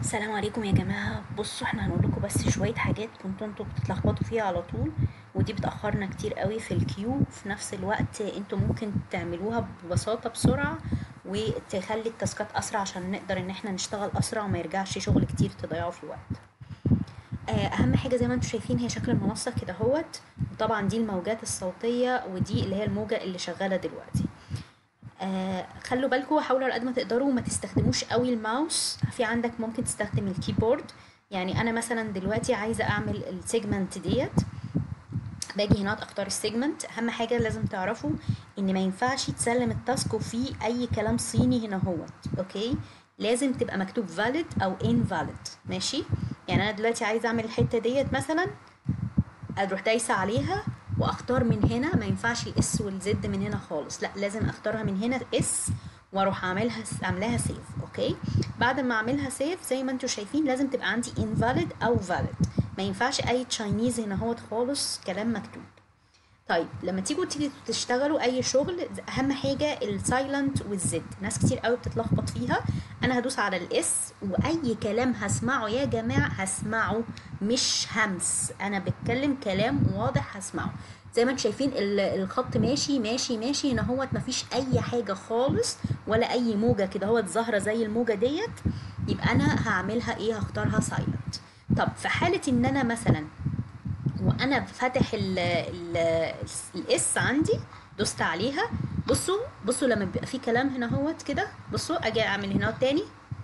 السلام عليكم يا جماعة بصوا احنا هنقول لكم بس شوية حاجات كنتوا انتوا بتتلخبطوا فيها على طول ودي بتأخرنا كتير قوي في الكيو وفي نفس الوقت انتوا ممكن تعملوها ببساطة بسرعة وتخلي التاسكات أسرع عشان نقدر ان احنا نشتغل أسرع وما يرجعش شغل كتير تضيعوا فيه وقت آه، اهم حاجه زي ما انتم شايفين هي شكل المنصه كده اهوت وطبعا دي الموجات الصوتيه ودي اللي هي الموجه اللي شغاله دلوقتي آه خلوا بالكم حاولوا على قد ما تقدروا ما تستخدموش قوي الماوس في عندك ممكن تستخدم الكيبورد يعني انا مثلا دلوقتي عايزه اعمل السيجمنت ديت باجي هنا اختار السيجمنت اهم حاجه لازم تعرفوا ان ما ينفعش تسلم التاسك وفي اي كلام صيني هنا هوت اوكي لازم تبقى مكتوب valid او invalid ماشي يعني انا دلوقتي عايزه اعمل الحته ديت مثلا اروح دايسه عليها واختار من هنا ما ينفعش الاس والزد من هنا خالص لا لازم اختارها من هنا اس واروح اعملها اعملها سيف اوكي بعد ما اعملها سيف زي ما انتم شايفين لازم تبقى عندي invalid او valid ما ينفعش اي تشاينيز هنا هوت خالص كلام مكتوب طيب لما تيجوا تيجي تشتغلوا اي شغل اهم حاجه السايلنت والزد ناس كتير قوي بتتلخبط فيها انا هدوس على الاس واي كلام هسمعه يا جماعه هسمعه مش همس انا بتكلم كلام واضح هسمعه زي ما انتم شايفين ال- الخط ماشي ماشي ماشي هنا هوت مفيش اي حاجه خالص ولا اي موجه كده هوت ظاهره زي الموجه ديت يبقى انا هعملها ايه هختارها سايلنت طب في حاله ان انا مثلا وانا فاتح ال ال الاس عندي دوست عليها بصوا بصوا لما بيبقى في كلام هنا اهوت كده بصوا اجي اعمل هنا تاني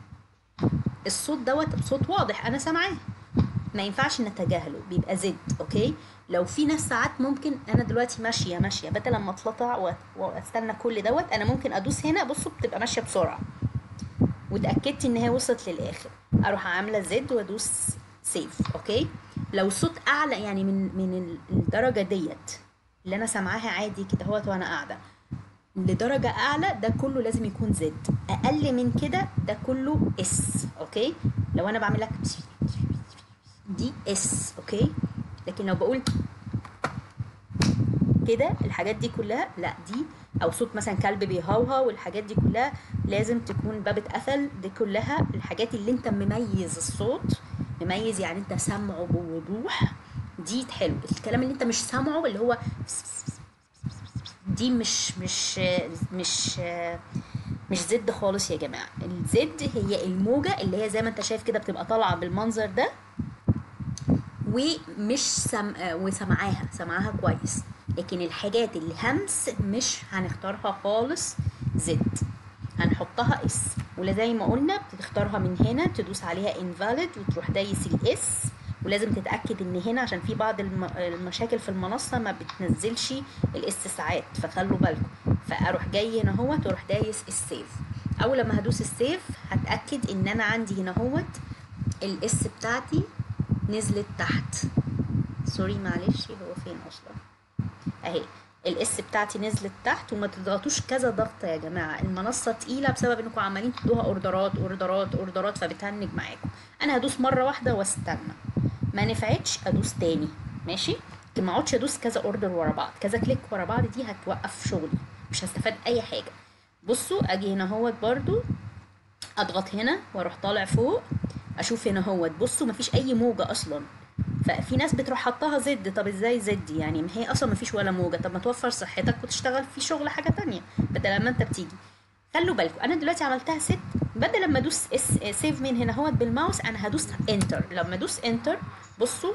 الصوت دوت صوت واضح انا سامعاه ما ينفعش نتجاهله بيبقى زد اوكي لو في ناس ساعات ممكن انا دلوقتي ماشيه ماشيه بدل لما اتلطع وأت- واستنى كل دوت انا ممكن ادوس هنا بصوا بتبقى ماشيه بسرعه واتاكدت ان هي وصلت للاخر اروح عامله زد وادوس سيف اوكي لو صوت اعلى يعني من من ال- الدرجه ديت اللي انا سامعاها عادي كده اهوت وانا قاعده لدرجه اعلى ده كله لازم يكون زد اقل من كده ده كله اس اوكي لو انا بعمل لك دي اس اوكي لكن لو بقول كده الحاجات دي كلها لا دي او صوت مثلا كلب بيهوهو والحاجات دي كلها لازم تكون باب اتقفل دي كلها الحاجات اللي انت مميز الصوت مميز يعني انت سامعه بوضوح دي حلو الكلام اللي انت مش سامعه اللي هو دي مش مش مش مش زد خالص يا جماعه الزد هي الموجه اللي هي زي ما انت شايف كده بتبقى طالعه بالمنظر ده ومش سم... آه، وسمعاها سمعاها كويس لكن الحاجات اللي همس مش هنختارها خالص زد هنحطها اس ولا زي ما قلنا بتختارها من هنا تدوس عليها invalid وتروح دايس الاس ولازم تتاكد ان هنا عشان في بعض الم... المشاكل في المنصه ما بتنزلش الاس ساعات فخلوا بالكم فاروح جاي هنا اهوت واروح دايس السيف اول لما هدوس السيف هتاكد ان انا عندي هنا اهوت الاس بتاعتي نزلت تحت سوري معلش هو فين اصلا اهي الاس بتاعتي نزلت تحت وما تضغطوش كذا ضغطه يا جماعه المنصه تقيله بسبب انكم عمالين تدوها اوردرات اوردرات اوردرات فبتهنج معاكم انا هدوس مره واحده واستنى ما نفعتش ادوس تاني ماشي لكن ما اقعدش ادوس كذا اوردر ورا بعض كذا كليك ورا بعض دي هتوقف شغلي مش هستفاد اي حاجه بصوا اجي هنا اهوت برضو اضغط هنا واروح طالع فوق اشوف هنا اهوت بصوا مفيش اي موجه اصلا ففي ناس بتروح حطها زد طب ازاي زد يعني ما هي اصلا مفيش ولا موجه طب ما توفر صحتك وتشتغل في شغل حاجه تانية بدل ما انت بتيجي خلوا بالكم انا دلوقتي عملتها ست بدل لما ادوس اس سيف من هنا اهوت بالماوس انا هدوس انتر لما ادوس انتر بصوا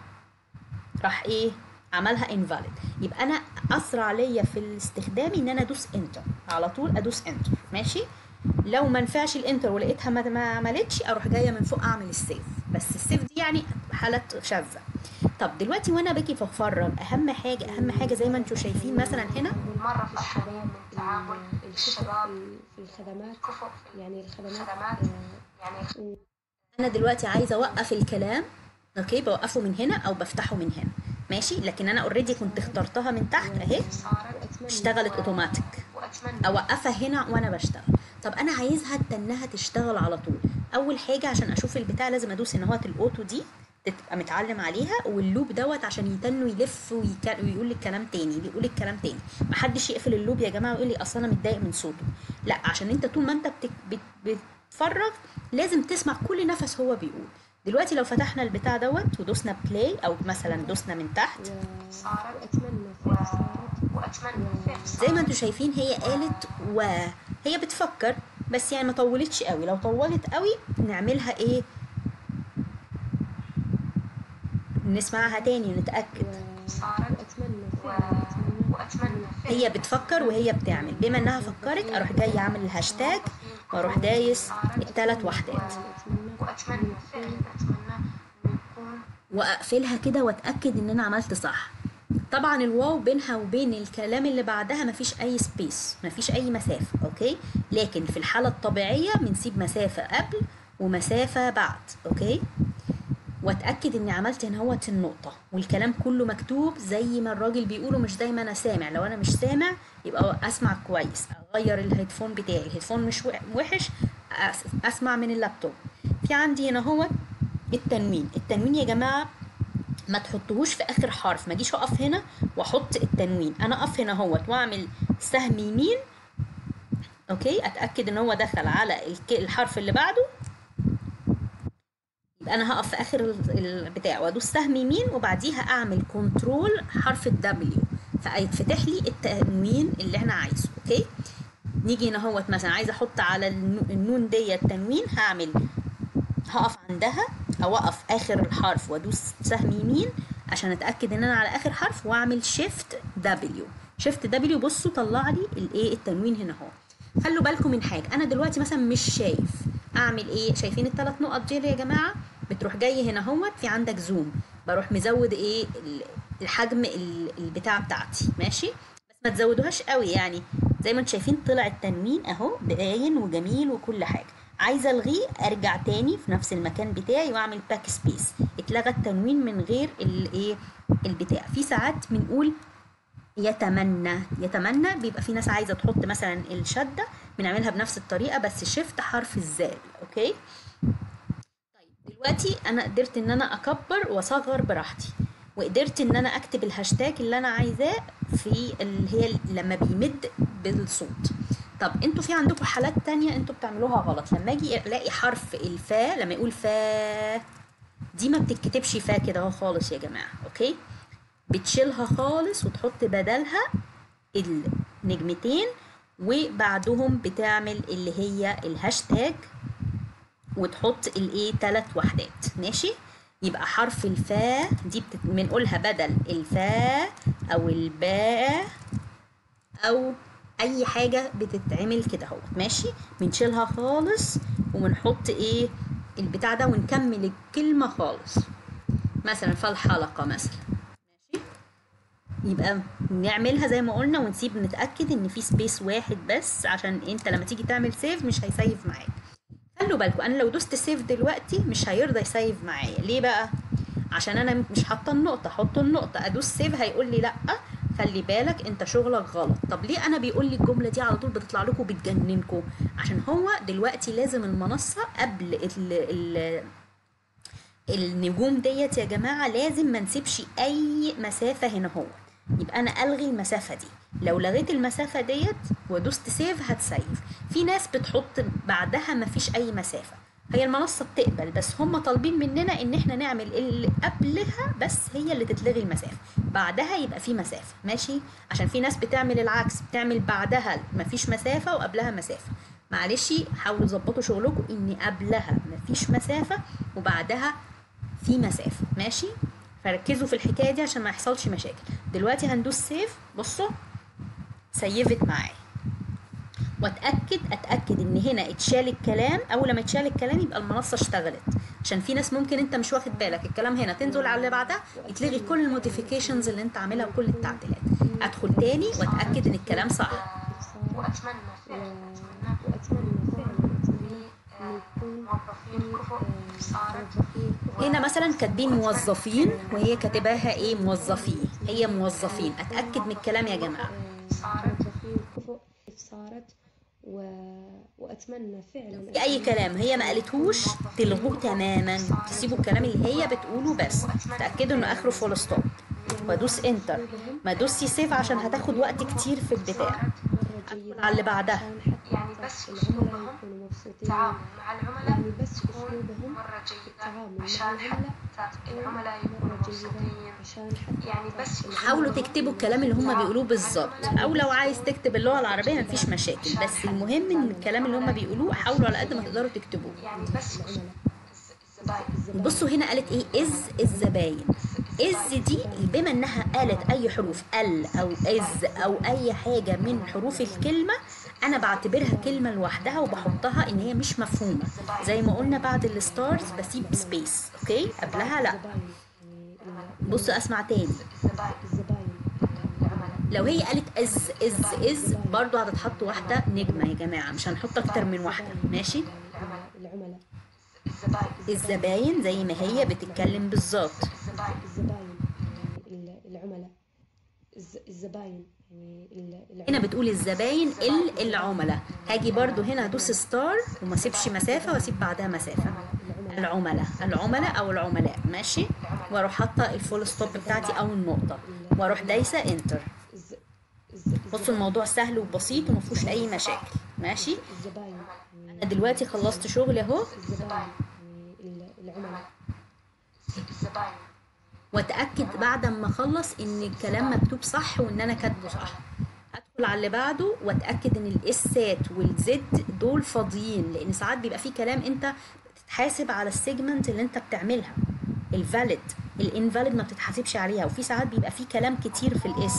راح ايه عملها انفاليد يبقى انا اسرع ليا في الاستخدام ان انا ادوس انتر على طول ادوس انتر ماشي لو ما نفعش الانتر ولقيتها ما, ما عملتش اروح جايه من فوق اعمل السيف بس السيف دي يعني حاله شاذه طب دلوقتي وانا باجي بفرغ اهم حاجه اهم حاجه زي ما انتم شايفين مثلا هنا بالمرة في الشباب من تعامل ال- الكفء الشباب في الخدمات كفؤ في يعني الخدمات الخدمات آه، يعني انا دلوقتي عايزه اوقف الكلام اوكي بوقفه من هنا او بفتحه من هنا ماشي لكن انا اوريدي كنت اخترتها من تحت اهي صارت وأتمنى اشتغلت اوتوماتيك وأتمنى اوقفها هنا وانا بشتغل طب انا عايزها تنها تشتغل على طول اول حاجه عشان اشوف البتاع لازم ادوس ان هو الاوتو دي تبقى متعلم عليها واللوب دوت عشان يتنوا يلف ويك- ويقول الكلام تاني بيقول الكلام تاني محدش يقفل اللوب يا جماعه ويقول لي اصل انا متضايق من صوته لا عشان انت طول ما انت بتك... بت... تتفرغ لازم تسمع كل نفس هو بيقول دلوقتي لو فتحنا البتاع دوت ودوسنا بلاي او مثلا دوسنا من تحت صارت وأتمنى و... فعل صارت وأتمنى فعل زي ما انتم شايفين هي قالت وهي بتفكر بس يعني ما طولتش قوي لو طولت قوي نعملها ايه نسمعها تاني نتأكد صارت وأتمنى و... فعل أتمنى وأتمنى فعل هي بتفكر وهي بتعمل بما انها فكرت اروح جاي اعمل الهاشتاج واروح دايس الثلاث وحدات أتمنى وأتمنى فعل أتمنى إنه يكون واقفلها كده واتاكد ان انا عملت صح طبعا الواو بينها وبين الكلام اللي بعدها مفيش اي سبيس مفيش اي مسافه اوكي لكن في الحاله الطبيعيه بنسيب مسافه قبل ومسافه بعد اوكي واتاكد اني عملت هنا هوت النقطه والكلام كله مكتوب زي ما الراجل بيقوله مش زي ما انا سامع لو انا مش سامع يبقى اسمع كويس اغير الهيدفون بتاعي الهيدفون مش وحش أس- اسمع من اللابتوب في عندي هنا هو التنوين التنوين يا جماعه ما تحطهوش في اخر حرف ما اجيش اقف هنا واحط التنوين انا اقف هنا اهوت واعمل سهم يمين اوكي اتاكد ان هو دخل على الك- الحرف اللي بعده يبقى انا هقف في اخر ال- البتاع وادوس سهم يمين وبعديها اعمل كنترول حرف الدبليو فيتفتح لي التنوين اللي احنا عايزه اوكي نيجي هنا اهوت مثلا عايزه احط على النو- النون دي التنوين هعمل هقف عندها او اقف اخر الحرف وادوس سهم يمين عشان اتاكد ان انا على اخر حرف واعمل شيفت دبليو شيفت دبليو بصوا طلع لي الايه التنوين هنا اهو خلوا بالكم من حاجه انا دلوقتي مثلا مش شايف اعمل ايه شايفين الثلاث نقط دي يا جماعه بتروح جاي هنا اهوت في عندك زوم بروح مزود ايه ال- الحجم ال- البتاع بتاعتي ماشي بس ما تزودوهاش قوي يعني زي ما انتم شايفين طلع التنوين اهو باين وجميل وكل حاجه عايزه الغيه ارجع تاني في نفس المكان بتاعي واعمل باك سبيس اتلغى التنوين من غير الايه البتاع في ساعات بنقول يتمنى يتمنى بيبقى في ناس عايزه تحط مثلا الشده بنعملها بنفس الطريقه بس شيفت حرف الزال اوكي طيب دلوقتي انا قدرت ان انا اكبر واصغر براحتي وقدرت ان انا اكتب الهاشتاج اللي انا عايزاه في اللي هي لما بيمد بالصوت طب انتوا في عندكم حالات تانية انتوا بتعملوها غلط لما اجي الاقي حرف الفا لما يقول فا دي ما بتتكتبش فا كده اهو خالص يا جماعه اوكي بتشيلها خالص وتحط بدلها النجمتين وبعدهم بتعمل اللي هي الهاشتاج وتحط الايه تلات وحدات ماشي يبقى حرف الفا دي بتت... بنقولها بدل الفا او الباء او اي حاجه بتتعمل كده اهو ماشي بنشيلها خالص وبنحط ايه البتاع ده ونكمل الكلمه خالص مثلا فالحلقه مثلا ماشي يبقى نعملها زي ما قلنا ونسيب نتاكد ان في سبيس واحد بس عشان انت لما تيجي تعمل سيف مش هيسيف معاك خلوا بالكم انا لو دوست سيف دلوقتي مش هيرضى يسيف معايا ليه بقى عشان انا مش حاطه النقطه حط النقطه ادوس سيف هيقول لي لا خلي بالك انت شغلك غلط طب ليه انا بيقول لي الجمله دي على طول بتطلع لكم بتجننكم عشان هو دلوقتي لازم المنصه قبل ال ال النجوم ديت يا جماعه لازم ما نسيبش اي مسافه هنا هو يبقى انا الغي المسافه دي لو لغيت المسافه ديت ودوست سيف هتسيف في ناس بتحط بعدها ما فيش اي مسافه هي المنصه بتقبل بس هم طالبين مننا ان احنا نعمل اللي قبلها بس هي اللي تتلغي المسافه بعدها يبقى في مسافه ماشي عشان في ناس بتعمل العكس بتعمل بعدها ما فيش مسافه وقبلها مسافه معلش حاولوا تظبطوا شغلكم ان قبلها مفيش مسافه وبعدها في مسافه ماشي فركزوا في الحكايه دي عشان ما يحصلش مشاكل دلوقتي هندوس سيف بصوا سيفت معايا واتاكد اتاكد ان هنا اتشال الكلام اول ما اتشال الكلام يبقى المنصه اشتغلت عشان في ناس ممكن انت مش واخد بالك الكلام هنا تنزل على اللي بعدها يتلغي كل النوتيفيكيشنز اللي انت عاملها وكل التعديلات ادخل تاني واتاكد ان الكلام صح وأتمنى فعل أتمنى وأتمنى فعلا أتمنى آه، يكون موظفين كفؤ صارت موظفين هنا مثلا كاتبين موظفين وهي كاتباها ايه موظفين هي موظفين اتاكد من الكلام يا جماعه موظفين كفؤ صارت و... وأتمنى فعلا في اي كلام هي ما قالتهوش تلغوه تماما تسيبوا الكلام اللي هي بتقوله بس تاكدوا انه اخره فول ستوب وادوس انتر ما دوسي سيف عشان هتاخد وقت كتير في البتاع مرة جيدة على اللي بعدها عشان حتى يعني بس العملاء أسلوبهم يكونوا مبسوطين التعامل مع العملاء يعني بس تكون أسلوبهم مرة في جيدة التعامل مع عشان العملاء حتى تكون العملاء مرة يكونوا جيدة مبسوطين عشان حتى يعني بس حاولوا تكتبوا الكلام اللي هم بيقولوه بالظبط او لو عايز تكتب اللغه العربيه مفيش مشاكل بس المهم ان الكلام اللي هم بيقولوه حاولوا على قد ما تقدروا تكتبوه يعني بس العملاء الزباين الزبائن بصوا هنا قالت ايه از الزباين از دي بما انها قالت اي حروف ال او از او اي حاجه من حروف الكلمه انا بعتبرها كلمه لوحدها وبحطها ان هي مش مفهومه زي ما قلنا بعد الستارز بسيب سبيس اوكي قبلها لا الزبائن يعني ال- بصوا اسمع تاني الزباين الزبائن العملاء لو هي قالت از از از برضو هتتحط واحده نجمه يا جماعه مش هنحط اكتر من واحده ماشي العملاء العملاء الزباين الزباين زي ما هي بتتكلم بالظبط الزباين الزباين يعني ال- العملاء الز- الزباين يعني ال- هنا العملاء بتقول الزباين ال العملاء هاجي برضو هنا ادوس ستار وما اسيبش مسافه واسيب بعدها مسافه العملاء العملاء او العملاء ماشي واروح حاطه الفول ستوب بتاعتي او النقطه واروح دايسه انتر الز- الز- بصوا الموضوع سهل وبسيط وما فيهوش اي مشاكل ماشي الزباين يعني انا دلوقتي خلصت شغل اهو الزبائن يعني ال- العملاء الزباين واتاكد بعد ما اخلص ان الكلام مكتوب صح وان انا كاتبه صح هدخل على اللي بعده واتاكد ان الاسات والزد دول فاضيين لان ساعات بيبقى في كلام انت بتتحاسب على السيجمنت اللي انت بتعملها الفاليد الانفاليد ما بتتحاسبش عليها وفي ساعات بيبقى في كلام كتير في الاس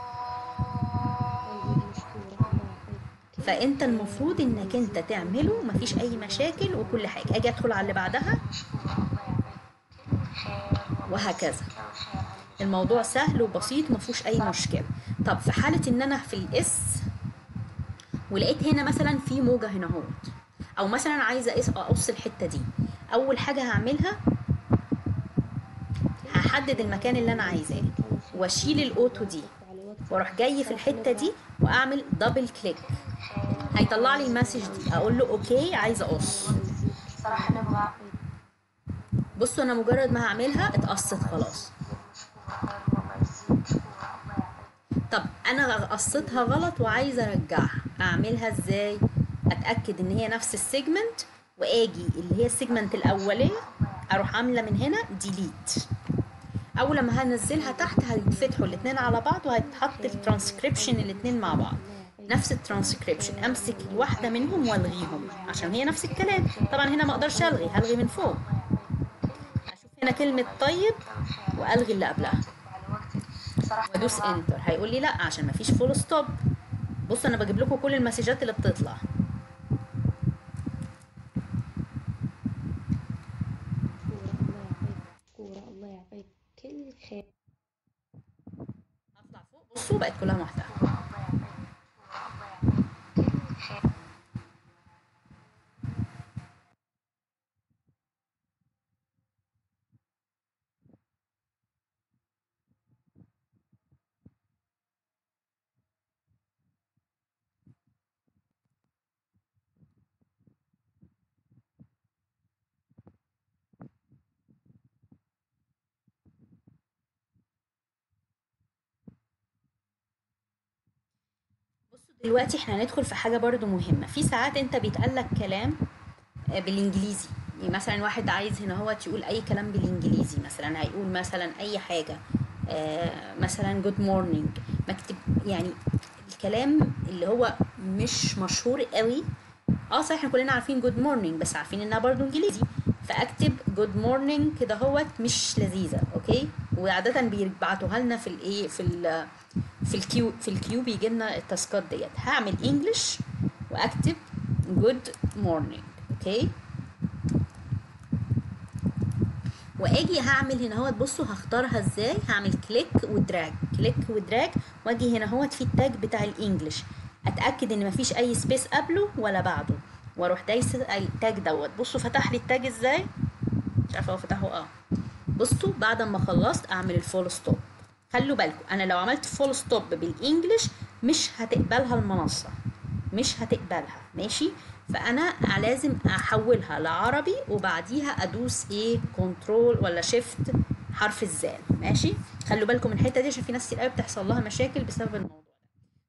طيب مشكورة الله يعطيك فانت المفروض انك انت تعمله مفيش اي مشاكل وكل حاجه اجي ادخل على اللي بعدها مشكورة الله يعطيك كل خير وهكذا كل خير على الموضوع سهل وبسيط ومفيهوش اي مشكله طب في حاله ان انا في الاس ولقيت هنا مثلا في موجه هنا اهوت او مثلا عايزه اقص اقص الحته دي اول حاجه هعملها هحدد المكان اللي انا عايزاه واشيل الاوتو دي واروح جاي في الحته دي واعمل دبل كليك هيطلع لي المسج دي اقول له اوكي عايزه اقص صراحة نبغى بصوا انا مجرد ما هعملها اتقصت خلاص مشكورة خير والله يجزيك مشكورة الله يعطيك طب انا قصيتها غلط وعايزه ارجعها اعملها ازاي اتاكد ان هي نفس السيجمنت واجي اللي هي السيجمنت الاوليه اروح عامله من هنا ديليت اول لما هنزلها تحت هيتفتحوا الاثنين على بعض وهيتحط الترانسكريبشن الاثنين مع بعض نفس الترانسكريبشن امسك واحده منهم والغيهم عشان هي نفس الكلام طبعا هنا ما اقدرش الغي هلغي من فوق هشوف هنا كلمه طيب والغي اللي قبلها على وقتك صراحة وادوس نبغى انتر هيقول لي لا عشان مفيش فول ستوب بص انا بجيب لكم كل المسجات اللي بتطلع مشكورة الله يعطيك مشكورة الله يعطيك كل خير هطلع فوق بصوا بقت كلها محتوى الله يعطيك مشكورة الله يعطيك كل خير بصوا دلوقتي احنا هندخل في حاجه برضو مهمه في ساعات انت بيتقال لك كلام آه، بالانجليزي يعني مثلا واحد عايز هنا هو يقول اي كلام بالانجليزي مثلا هيقول مثلا اي حاجه آه، مثلا جود مورنينج مكتب يعني الكلام اللي هو مش مشهور قوي اه صحيح احنا كلنا عارفين جود مورنينج بس عارفين انها برضو انجليزي فاكتب جود مورنينج كده هوت مش لذيذه اوكي وعاده بيبعتوها لنا في الايه في ال في الكيو في الكيو بيجي لنا التاسكات ديت هعمل انجلش واكتب جود مورنينج اوكي واجي هعمل هنا اهوت بصوا هختارها ازاي هعمل كليك ودراج كليك ودراج واجي هنا اهوت في التاج بتاع الانجليش اتاكد ان مفيش اي سبيس قبله ولا بعده واروح دايسه التاج دوت بصوا فتح لي التاج ازاي مش عارفه هو فتحه اه بصوا بعد ما خلصت اعمل الفول ستوب خلوا بالكم انا لو عملت فول ستوب بالانجلش مش هتقبلها المنصه مش هتقبلها ماشي فانا لازم احولها لعربي وبعديها ادوس ايه كنترول ولا شيفت حرف الزال ماشي خلوا بالكم من الحته دي عشان في ناس كتير قوي بتحصل لها مشاكل بسبب الموضوع ده طب وانا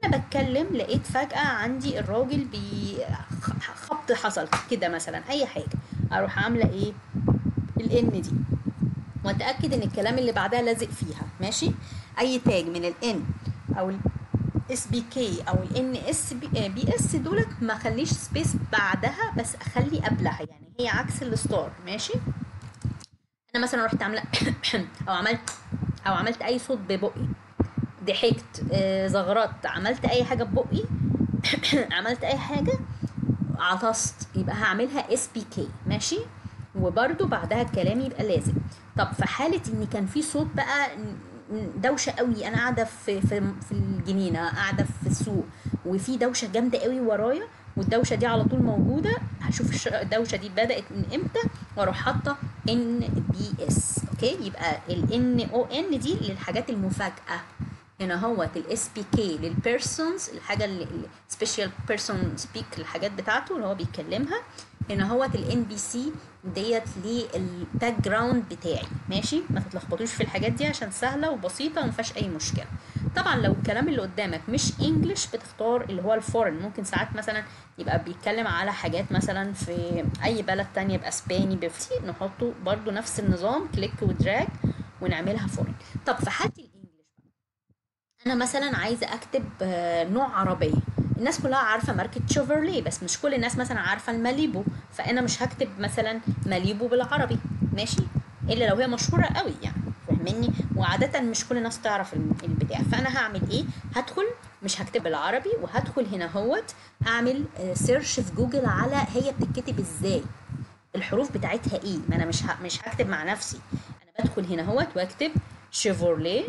انا بتكلم لقيت فجأة عندي الراجل بي خ- خبط حصل كده مثلا اي حاجة اروح عاملة ايه الان دي واتاكد ان الكلام اللي بعدها لازق فيها ماشي اي تاج من الان او الاس بي كي او الان اس بي اس دولت ما اخليش سبيس بعدها بس اخلي قبلها يعني هي عكس الستار ماشي انا مثلا رحت عامله او عملت او عملت اي صوت ببقي ضحكت آه، زغرطت عملت اي حاجه ببقي عملت اي حاجه عطست يبقى هعملها اس بي كي ماشي وبرده بعدها الكلام يبقى لازم طب في حاله ان كان في صوت بقى دوشه قوي انا قاعده في في في الجنينه قاعده في السوق وفي دوشه جامده قوي ورايا والدوشه دي على طول موجوده هشوف الش- الدوشه دي بدات من امتى واروح حاطه ان بي اس اوكي يبقى الان او ان دي للحاجات المفاجاه هنا هو الاس بي كي للبيرسونز الحاجه اللي سبيشال بيرسون سبيك الحاجات بتاعته اللي هو بيتكلمها هنا هو الان بي سي ديت للباك جراوند بتاعي ماشي ما تتلخبطوش في الحاجات دي عشان سهله وبسيطه وما فيهاش اي مشكله طبعا لو الكلام اللي قدامك مش انجلش بتختار اللي هو الفورن ممكن ساعات مثلا يبقى بيتكلم على حاجات مثلا في اي بلد تانية باسباني بفتي نحطه برضو نفس النظام كليك ودراج ونعملها فورن طب في حالة الانجليش انا مثلا عايزه اكتب آه، نوع عربيه الناس كلها عارفه ماركه شيفرلي بس مش كل الناس مثلا عارفه الماليبو فانا مش هكتب مثلا ماليبو بالعربي ماشي الا لو هي مشهوره قوي يعني فاهمني وعاده مش كل الناس تعرف الم- البتاع فانا هعمل ايه هدخل مش هكتب بالعربي وهدخل هنا هوت اعمل سيرش في جوجل على هي بتتكتب ازاي الحروف بتاعتها ايه ما انا مش ه... مش هكتب مع نفسي انا بدخل هنا اهوت واكتب شيفورلي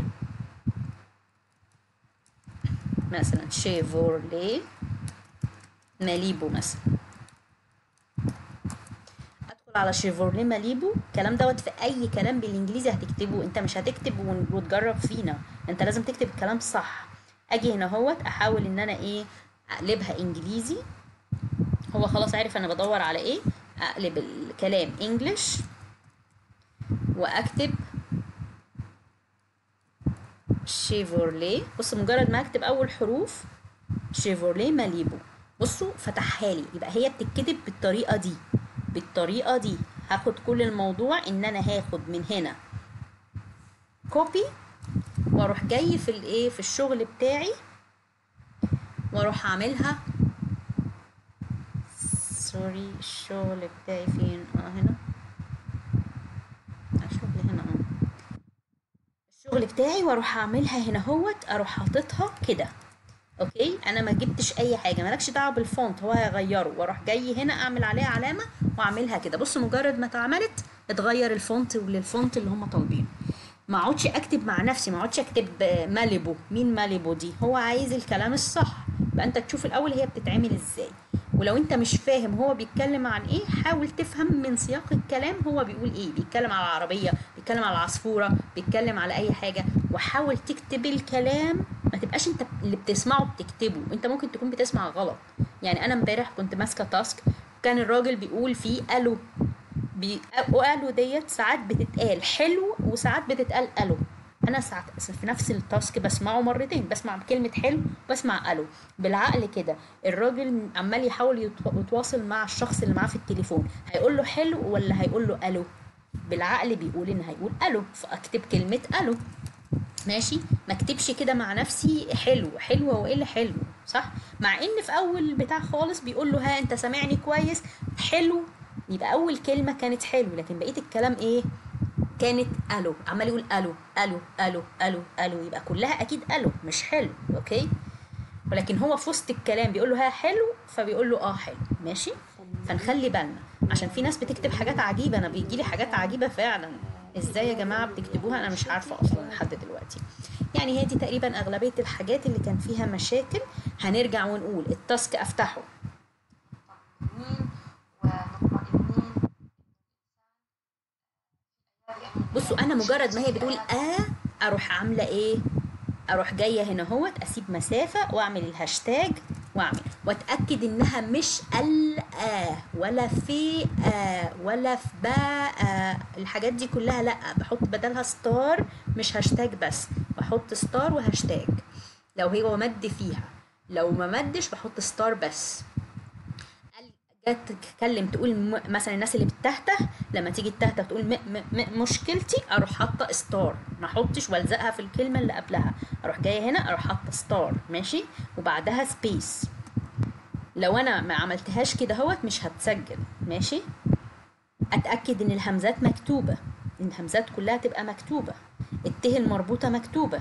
مثلا شيفورلي ماليبو مثلا ادخل على شيفورلي ماليبو الكلام دوت في اي كلام بالانجليزي هتكتبه انت مش هتكتب ون- وتجرب فينا انت لازم تكتب الكلام صح اجي هنا اهوت احاول ان انا ايه اقلبها انجليزي هو خلاص عارف انا بدور على ايه اقلب الكلام انجلش واكتب شيفورلي بص مجرد ما اكتب اول حروف شيفورلي ماليبو بصوا فتحها لي يبقى هي بتتكتب بالطريقه دي بالطريقه دي هاخد كل الموضوع ان انا هاخد من هنا كوبي واروح جاي في الايه في الشغل بتاعي واروح اعملها سوري الشغل بتاعي فين اه هنا الشغل هنا اه الشغل بتاعي واروح اعملها هنا هوت اروح حاططها كده اوكي انا ما جبتش اي حاجه مالكش دعوه بالفونت هو هيغيره واروح جاي هنا اعمل عليها علامه واعملها كده بص مجرد ما اتعملت اتغير الفونت للفونت اللي هم طالبينه ما اقعدش اكتب مع نفسي ما اقعدش اكتب آه، ماليبو مين ماليبو دي هو عايز الكلام الصح يبقى انت تشوف الاول هي بتتعمل ازاي ولو انت مش فاهم هو بيتكلم عن ايه حاول تفهم من سياق الكلام هو بيقول ايه بيتكلم على العربيه بيتكلم على العصفوره بيتكلم على اي حاجه وحاول تكتب الكلام ما تبقاش انت اللي بتسمعه بتكتبه انت ممكن تكون بتسمع غلط يعني انا امبارح كنت ماسكه تاسك كان الراجل بيقول فيه الو بي... والو ديت ساعات بتتقال حلو وساعات بتتقال الو انا ساعات في نفس التاسك بسمعه مرتين بسمع كلمه حلو بسمع الو بالعقل كده الراجل عمال يحاول يتو- يتواصل مع الشخص اللي معاه في التليفون هيقول له حلو ولا هيقول له الو بالعقل بيقول ان هيقول الو فاكتب كلمه الو ماشي ما اكتبش كده مع نفسي حلو حلو هو ايه اللي حلو صح مع ان في اول بتاع خالص بيقول له ها انت سامعني كويس حلو يبقى اول كلمه كانت حلو لكن بقيه الكلام ايه كانت الو عمال يقول الو الو الو الو الو يبقى كلها اكيد الو مش حلو اوكي ولكن هو في وسط الكلام بيقول له ها حلو فبيقول له اه حلو ماشي فنخلي بالنا عشان في ناس بتكتب حاجات عجيبه انا بيجي لي حاجات عجيبه فعلا ازاي يا جماعه بتكتبوها انا مش عارفه اصلا لحد دلوقتي يعني هي دي تقريبا اغلبيه الحاجات اللي كان فيها مشاكل هنرجع ونقول التاسك افتحه مطمئنين ومطمئنين بصوا انا مجرد ما هي بتقول اه اروح عامله ايه اروح جايه هنا اهوت اسيب مسافه واعمل الهاشتاج واعمل واتاكد انها مش ال آه ولا في آه ولا في با آه الحاجات دي كلها لا بحط بدلها ستار مش هاشتاج بس بحط ستار وهاشتاج لو هو مد فيها لو ما مدش بحط ستار بس قال- جت تتكلم تقول م... مثلا الناس اللي بتتهته لما تيجي تتهته تقول م... م... م... مشكلتي اروح حاطه ستار ما احطش والزقها في الكلمه اللي قبلها اروح جايه هنا اروح حاطه ستار ماشي وبعدها سبيس لو انا ما عملتهاش كده اهوت مش هتسجل ماشي اتاكد ان الهمزات مكتوبه ان الهمزات كلها تبقى مكتوبه الته المربوطه مكتوبه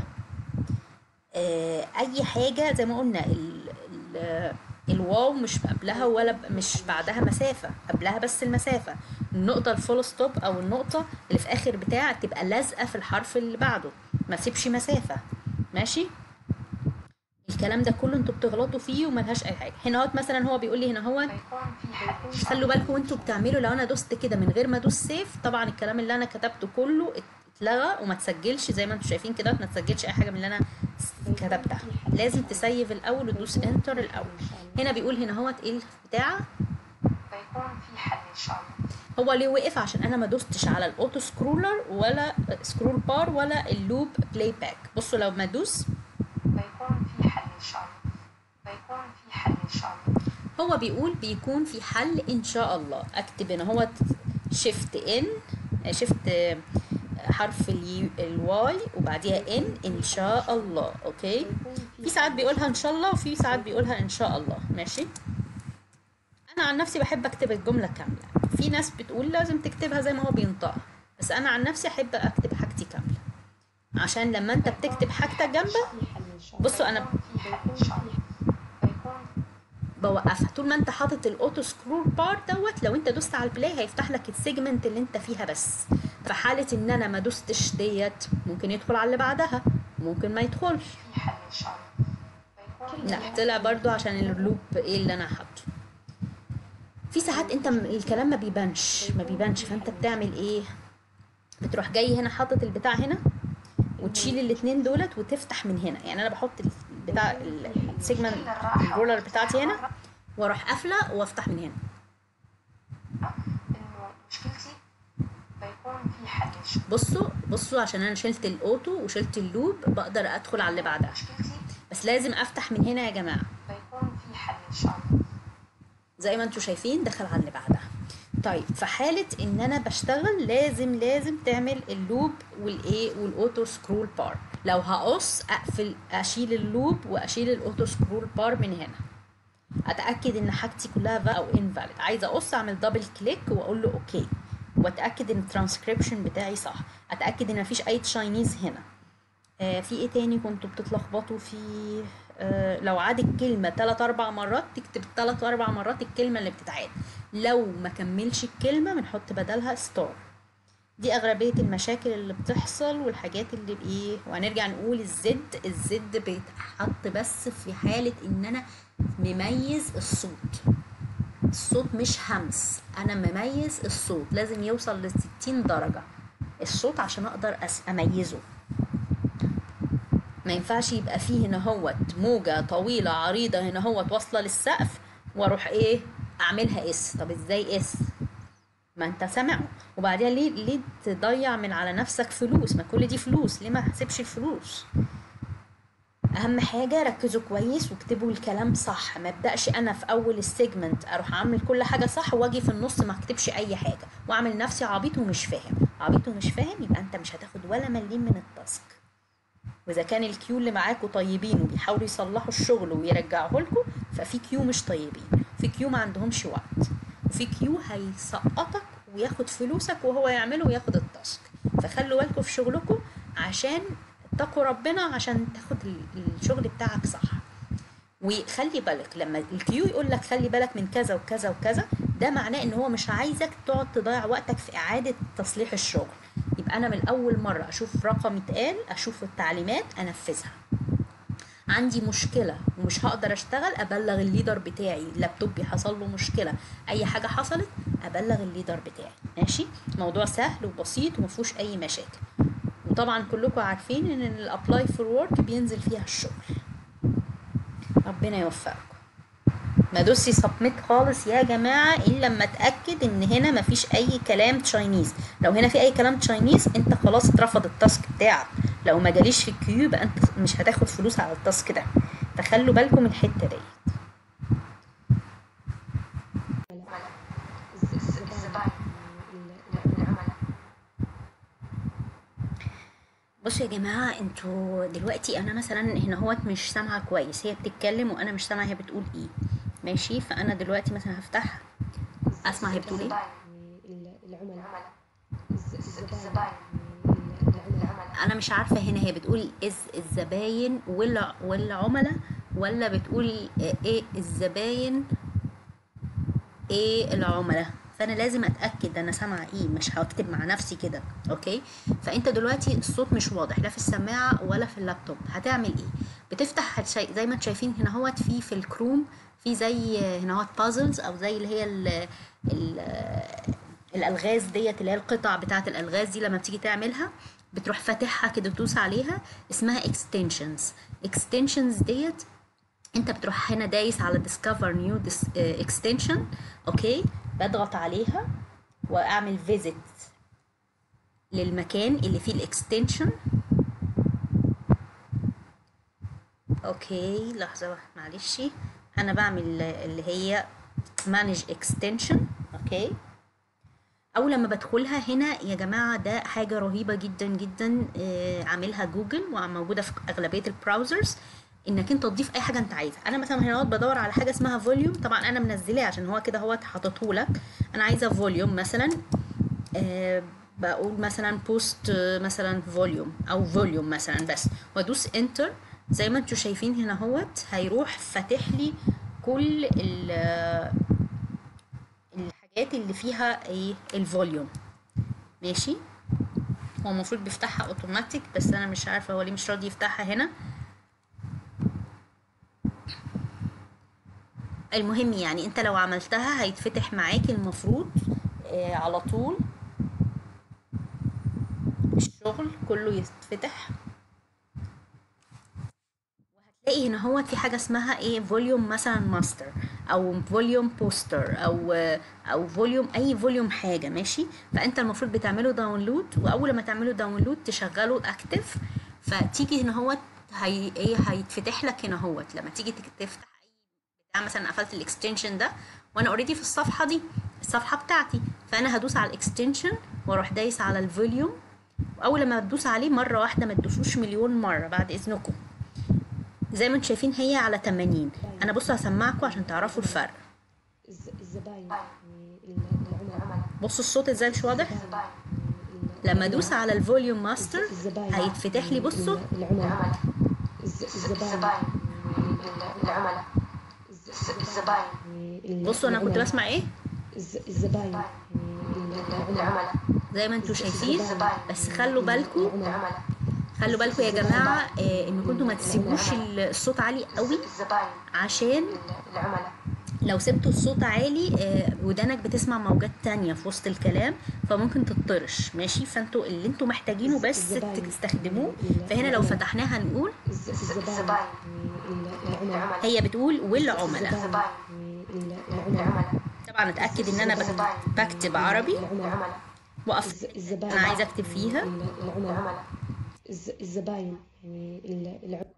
آه، اي حاجه زي ما قلنا ال ال الواو مش قبلها ولا ب- مش بعدها مسافه قبلها بس المسافه النقطه الفول ستوب او النقطه اللي في اخر بتاع تبقى لازقه في الحرف اللي بعده ما سيبش مسافه ماشي الكلام ده كله انتوا بتغلطوا فيه وملهاش اي حاجه هنا اهوت مثلا هو بيقول لي هنا هو فيكون في حل خلوا بالكم وانتوا بتعملوا لو انا دوست كده من غير ما ادوس سيف طبعا الكلام اللي انا كتبته كله اتلغى وما تسجلش زي ما انتوا شايفين كده ما تسجلش اي حاجه من اللي انا كتبتها لازم تسيف الاول وتدوس انتر الاول هنا بيقول هنا هوت ايه البتاع فيكون في حل ان شاء الله هو ليه وقف عشان انا ما دوستش على الاوتو سكرولر ولا سكرول بار ولا اللوب بلاي باك بصوا لو ما ادوس فيكون في حل ان شاء الله فيكون في حل ان شاء الله هو بيقول بيكون في حل ان شاء الله اكتب هنا هو شيفت ان شيفت حرف اليو الواي وبعديها ان ان شاء الله اوكي في ساعات بيقولها ان شاء الله وفي ساعات بيقولها ان شاء الله ماشي انا عن نفسي بحب اكتب الجمله كامله في ناس بتقول لازم تكتبها زي ما هو بينطقها بس انا عن نفسي احب اكتب حاجتي كامله عشان لما انت بتكتب حاجتك جنبك بصوا انا في حل ان شاء الله فيكون بوقفها طول ما انت حاطط الاوتو سكرول بار دوت لو انت دوست على البلاي هيفتح لك السيجمنت اللي انت فيها بس في حاله ان انا ما دوستش ديت ممكن يدخل على اللي بعدها ممكن ما يدخلش في حل ان شاء الله فيكون لا طلع برضو عشان اللوب ايه اللي انا حاطه في ساعات انت م- الكلام ما بيبانش ما بيبانش فانت بتعمل ايه بتروح جاي هنا حاطط البتاع هنا وتشيل الاتنين دولت وتفتح من هنا يعني انا بحط البتاع السيجمنت الرولر بتاعتي هنا واروح قافله وافتح من هنا انه مشكلتي فيكون في حل ان شاء الله بصوا بصوا عشان انا شلت الاوتو وشلت اللوب بقدر ادخل على اللي بعدها مشكلتي بس لازم افتح من هنا يا جماعه فيكون في حل ان شاء الله زي ما انتوا شايفين دخل على اللي بعدها طيب في حالة ان انا بشتغل لازم لازم تعمل اللوب والايه والاوتو سكرول بار لو هقص اقفل اشيل اللوب واشيل الاوتو سكرول بار من هنا اتاكد ان حاجتي كلها فا او انفاليد عايزه اقص اعمل دبل كليك واقول له اوكي واتاكد ان الترانسكريبشن بتاعي صح اتاكد ان مفيش اي تشاينيز هنا آه في ايه تاني كنتوا بتتلخبطوا فيه آه لو عاد الكلمة تلات أربع مرات تكتب تلات أربع مرات الكلمة اللي بتتعاد لو ما كملش الكلمة بنحط بدلها ستار دي أغلبية المشاكل اللي بتحصل والحاجات اللي بإيه وهنرجع نقول الزد الزد بيتحط بس في حالة إن أنا مميز الصوت الصوت مش همس أنا مميز الصوت لازم يوصل لستين درجة الصوت عشان أقدر أس- أميزه ما ينفعش يبقى فيه هنا هوت موجة طويلة عريضة هنا هوت واصلة للسقف واروح ايه اعملها اس طب ازاي اس ما انت سامعه وبعدين ليه ليه تضيع من على نفسك فلوس ما كل دي فلوس ليه ما هسيبش الفلوس اهم حاجه ركزوا كويس واكتبوا الكلام صح ما ابداش انا في اول السيجمنت اروح اعمل كل حاجه صح واجي في النص ما اكتبش اي حاجه واعمل نفسي عبيط ومش فاهم عبيط ومش فاهم يبقى انت مش هتاخد ولا مليم من التاسك واذا كان الكيو اللي معاكوا طيبين وبيحاولوا يصلحوا الشغل ويرجعوه لكم ففي كيو مش طيبين في كيو ما عندهمش وقت وفي كيو هيسقطك وياخد فلوسك وهو يعمله وياخد التاسك فخلوا بالكم في شغلكم عشان اتقوا ربنا عشان تاخد ال- الشغل بتاعك صح وخلي بالك لما الكيو يقول لك خلي بالك من كذا وكذا وكذا ده معناه ان هو مش عايزك تقعد تضيع وقتك في اعاده تصليح الشغل يبقى انا من اول مره اشوف رقم اتقال اشوف التعليمات انفذها عندي مشكلة ومش هقدر اشتغل ابلغ الليدر بتاعي لابتوبي حصل له مشكلة اي حاجة حصلت ابلغ الليدر بتاعي ماشي موضوع سهل وبسيط ومفهوش اي مشاكل وطبعا كلكم عارفين ان الابلاي فور ورك بينزل فيها الشغل ربنا يوفقكم ما دوسي سبميت خالص يا جماعة إلا لما أتأكد إن هنا مفيش أي كلام تشاينيز لو هنا في أي كلام تشاينيز أنت خلاص اترفض التاسك بتاعك لو ما جاليش في الكيو يبقى أنت مش هتاخد فلوس على التاسك ده فخلوا بالكم من الحته ديت الز- الزباين الزباين. يعني ال- العملاء بصوا يا جماعه انتوا دلوقتي انا مثلا هنا هوت مش سامعه كويس هي بتتكلم وانا مش سامعه هي بتقول ايه ماشي فانا دلوقتي مثلا هفتح اسمع هي بتقول ايه الزباين. يعني ال- العملاء العملاء. الز- الزباين الزباين. يعني ال- العملاء العملاء. انا مش عارفه هنا هي بتقول از الزباين ولا والعملاء ولا بتقول ايه الزباين ايه العملاء فانا لازم اتاكد انا سامعه ايه مش هكتب مع نفسي كده اوكي فانت دلوقتي الصوت مش واضح لا في السماعه ولا في اللابتوب هتعمل ايه بتفتح هتشي... زي ما انتم شايفين هنا هوت في في الكروم في زي هنا هوت بازلز او زي اللي هي ال... ال... الالغاز ديت اللي هي القطع بتاعه الالغاز دي لما بتيجي تعملها بتروح فاتحها كده تدوس عليها اسمها اكستنشنز اكستنشنز ديت انت بتروح هنا دايس على discover new dis- اه extension اوكي بضغط عليها واعمل visit للمكان اللي فيه الاكستنشن اوكي لحظة واحدة معلش انا بعمل اللي هي manage extension اوكي او لما بدخلها هنا يا جماعه ده حاجه رهيبه جدا جدا آه، عاملها جوجل وموجوده في اغلبيه البراوزرز انك انت تضيف اي حاجه انت عايزها انا مثلا هنا بدور على حاجه اسمها فوليوم طبعا انا منزلاه عشان هو كده هو حاططه لك انا عايزه فوليوم مثلا آه، بقول مثلا بوست مثلا فوليوم او فوليوم مثلا بس وادوس انتر زي ما انتم شايفين هنا هوت هيروح فاتح لي كل ال- الحاجات اللي فيها ايه الفوليوم ماشي هو المفروض بيفتحها اوتوماتيك بس انا مش عارفه هو ليه مش راضي يفتحها هنا المهم يعني انت لو عملتها هيتفتح معاك المفروض آه على طول الشغل كله يتفتح وهتلاقي هنا هو في حاجه اسمها ايه فوليوم مثلا ماستر او فوليوم بوستر او او فوليوم اي فوليوم حاجه ماشي فانت المفروض بتعمله داونلود واول ما تعمله داونلود تشغله اكتف فتيجي هنا هو هي ايه هيتفتح لك هنا هو لما تيجي تك- تفتح اي بتاع مثلا قفلت الاكستنشن ده وانا اوريدي في الصفحه دي الصفحه بتاعتي فانا هدوس على الاكستنشن واروح دايس على الفوليوم واول ما تدوس عليه مره واحده ما تدوسوش مليون مره بعد اذنكم زي ما انتم شايفين هي على 80 انا بصوا هسمعكم عشان تعرفوا الفرق الز- الزباين يعني ال- العملاء العملاء. بصوا الصوت ازاي مش واضح الزباين. لما ادوس على الفوليوم ماستر الزباين هيتفتح لي بصوا ال- العملاء العملاء. الز- الزباين الزباين. العملاء. الز- الزباين. يعني ال- بصوا انا كنت العملاء. بسمع ايه الز- الزباين يعني ال- العملاء العملاء. زي ما انتم شايفين الزباين. بس خلوا بالكم العملاء. خلوا بالكم يا جماعه آه ان كنتوا ما تسيبوش ال- الصوت عالي قوي الزباين. عشان العملاء. لو سبتوا الصوت عالي آه، ودانك بتسمع موجات تانية في وسط الكلام فممكن تطرش ماشي فانتوا اللي انتوا محتاجينه بس الزباين. تستخدموه ال- فهنا لو العملاء. فتحناها هنقول الز- الزباين الزباين. يعني ال- العملاء العملاء. هي بتقول والعملاء الزباين. يعني ال- العملاء العملاء. طبعا اتاكد ان انا بك- بكتب عربي العملاء. واقف الز- الزباين انا عايزه اكتب فيها ال- العملاء العملاء. الز- الزباين يعني ال- العملاء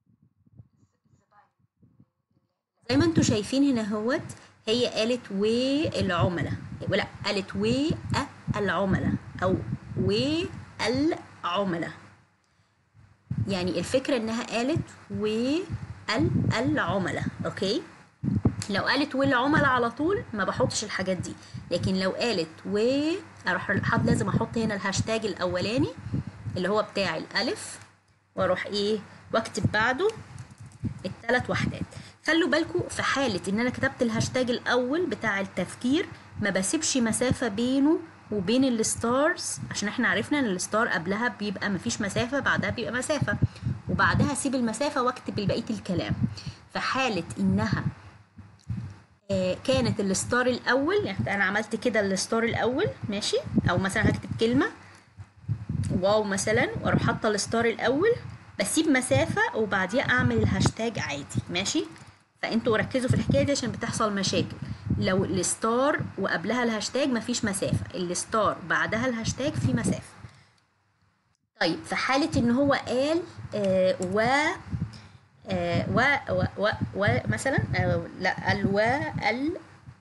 زي ما انتوا شايفين هنا هوت هي قالت والعملاء ولا قالت والعملاء او والعملاء يعني الفكرة انها قالت والعملاء اوكي لو قالت والعملاء على طول ما بحطش الحاجات دي لكن لو قالت و اروح حط لازم احط هنا الهاشتاج الاولاني اللي هو بتاع الالف واروح ايه واكتب بعده الثلاث وحدات خلوا بالكم في حالة ان انا كتبت الهاشتاج الاول بتاع التفكير ما بسيبش مسافة بينه وبين الستارز عشان احنا عرفنا ان الستار قبلها بيبقى مفيش مسافة بعدها بيبقى مسافة وبعدها اسيب المسافة واكتب بقية الكلام في حالة انها آه، كانت الستار الاول يعني انا عملت كده الستار الاول ماشي او مثلا هكتب كلمة واو مثلا واروح حاطه الستار الاول بسيب مسافه وبعديها اعمل الهاشتاج عادي ماشي فانتوا ركزوا في الحكايه دي عشان بتحصل مشاكل لو الستار وقبلها الهاشتاج مفيش مسافه الستار بعدها الهاشتاج في مسافه طيب في حاله ان هو قال آه و آه و و و, و مثلا آه لا ال و ال